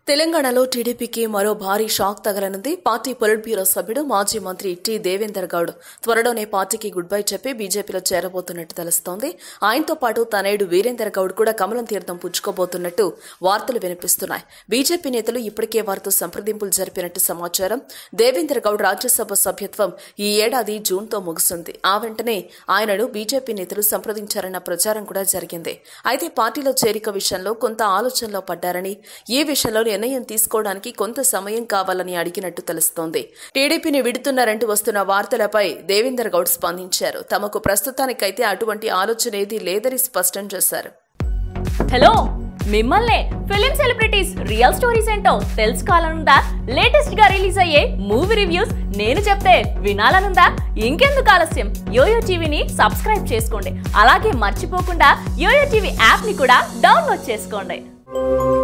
తెలంగాణలో టీడీపీకి మరో భారీ షాక్ తగలనుంది పార్టీ పొలిట్ బ్యూరో సభ్యుడు మాజీ మంత్రి టి దేవేందర్ గౌడ్ త్వరలోనే పార్టీకి గుడ్ బై చెప్పి బీజేపీలో చేరబోతున్నట్టు తెలుస్తోంది ఆయనతో పాటు తనయుడు వీరేందర్ గౌడ్ కూడా కమలం తీర్థం పుచ్చుకోబోతున్నట్టు వార్తలు వినిపిస్తున్నాయి బీజేపీ నేతలు ఇప్పటికే వారితో సంప్రదింపులు జరిపినట్టు సమాచారం దేవేందర్ గౌడ్ రాజ్యసభ సభ్యత్వం ఈ ఏడాది జూన్తో ముగిసింది ఆ వెంటనే ఆయనను బీజేపీ నేతలు సంప్రదించారన్న ప్రచారం కూడా జరిగింది అయితే పార్టీలో చేరిక విషయంలో కొంత ఆలోచనలో పడ్డారని ఈ విషయంలో నిర్ణయం తీసుకోవడానికి కొంత సమయం కావాలని అడిగినట్టు తెలుస్తోంది టీడీపీని విడుతున్నారంటూ వస్తున్న వార్తలపై దేవేందర్ గౌడ్ స్పందించారు తమకు ప్రస్తుతానికైతే అటువంటి ఆలోచన ఏదీ లేదని స్పష్టం చేశారు హలో మిమ్మల్నే ఫిలిం సెలబ్రిటీస్ రియల్ స్టోరీస్ ఏంటో తెలుసుకోవాలనుందా లేటెస్ట్ గా రిలీజ్ అయ్యే మూవీ రివ్యూస్ నేను చెప్తే వినాలనుందా ఇంకెందుకు ఆలస్యం యోయో టీవీని సబ్స్క్రైబ్ చేసుకోండి అలాగే మర్చిపోకుండా యోయో టీవీ యాప్ ని కూడా డౌన్లోడ్ చేసుకోండి